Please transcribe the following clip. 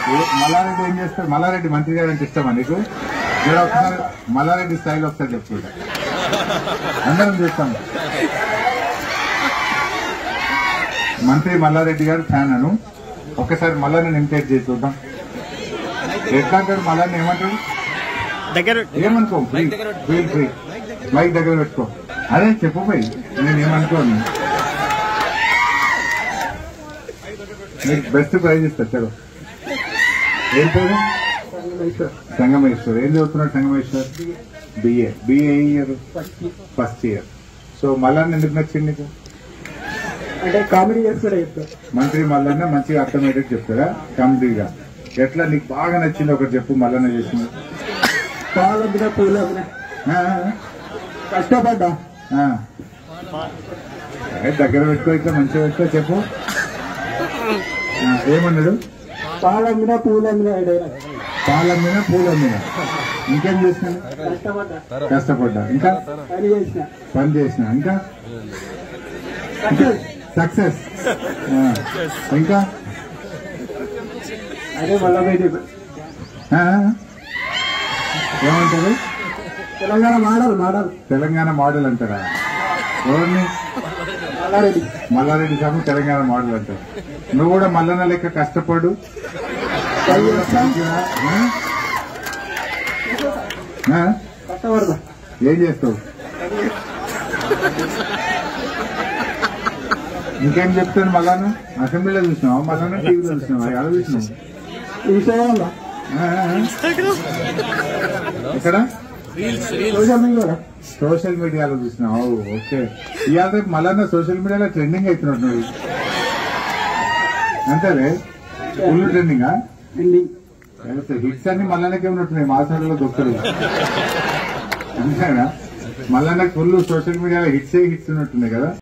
ఏ- మల్లారెడ్డి ఏం చేస్తాడు మల్లారెడ్డి మంత్రి గారు అంటే ఇష్టమా నీకు మీరు ఒకసారి మల్లారెడ్డి స్టైల్ ఒకసారి చెప్పుకుంటా అందరం చేస్తాం మంత్రి మల్లారెడ్డి గారు ఫ్యాన్ అను ఒక్కసారి మల్లారిని ఇమిటేట్ చేసి చూద్దాం ఎట్లా అంటాడు మల్లారిని ఏమంటాడు దగ్గర ఏమనుకో ఫ్రీ ఫ్రీ ఫ్రీ మైక్ దగ్గర పెట్టుకో అదే చెప్పు పోయి నేను ఏమనుకోను నీకు బెస్ట్ ప్రైజ్ ఇస్తా చలో ఏం పేరు సంగమేశ్వర్ ఏం చదువుతున్నాడు Sangameshwar BA BA year first year so మళ్ళా ఎందుకు నచ్చింది నీకు అంటే కామెడీ చేస్తాడే చెప్తారు మంత్రి మల్లన్న మంచిగా అర్థమయ్యేటట్టు చెప్తారా కామెడీగా ఎట్లా నీకు బాగా నచ్చింది ఒకటి చెప్పు మల్లన్న చేసింది పాలమ్మిన పూలమ్మిన ఆ, కష్టపడ్డా ఆ. ఏ, దగ్గర పెట్టుకో ఇట్లా మంచిగా పెట్టుకో చెప్పు ఆ, ఏమన్నాడు పాలమ్మిన పూలమ్మిన ఏడైనా పాలమ్మిన పూలమ్మిన ఇంకేం చేసినాడు కష్టపడ్డా కష్టపడ్డా ఇంకా పని చేసిన పని చేసిన ఇంకా సక్సెస్ సక్సెస్ ఇంకా అదే మళ్ళా బయట ఆ, ఏమంటారు Telangana model model Telangana model అంటారా ఎవరిని మల్లారెడ్డి మల్లారెడ్డి సాగు తెలంగాణ మోడల్ అంటారు నువ్వు కూడా మల్లన్న లెక్క కష్టపడు ట్రై చేస్తా ఆ? ఆ? కష్టపడదా ఏం చేస్తావు ఇంకేం చెప్తాను మళ్ళాను అసెంబ్లీలో చూసినావా మళ్ళా టీవీలో చూసినావా ఎలా చూసినావు ఇన్స్టాగ్రామ్ ఆ, ఆ, ఆ. ఎక్కడ సోషల్ మీడియా సోషల్ మీడియాలో చూసినావు ఓకే ఇవాళ రేపు మళ్ళా సోషల్ మీడియాలో ట్రెండింగ్ అవుతున్నాడు నువ్వు అంతేలే ఫుల్ ట్రెండింగా ఎండింగ్ హిట్స్ అన్ని మళ్ళానకే ఉన్నట్టున్నాయి మా సార్లో దొక్కలు అంతేనా మళ్ళా నాకు ఫుల్ సోషల్ మీడియాలో హిట్సే హిట్స్ ఉన్నట్టున్నాయి కదా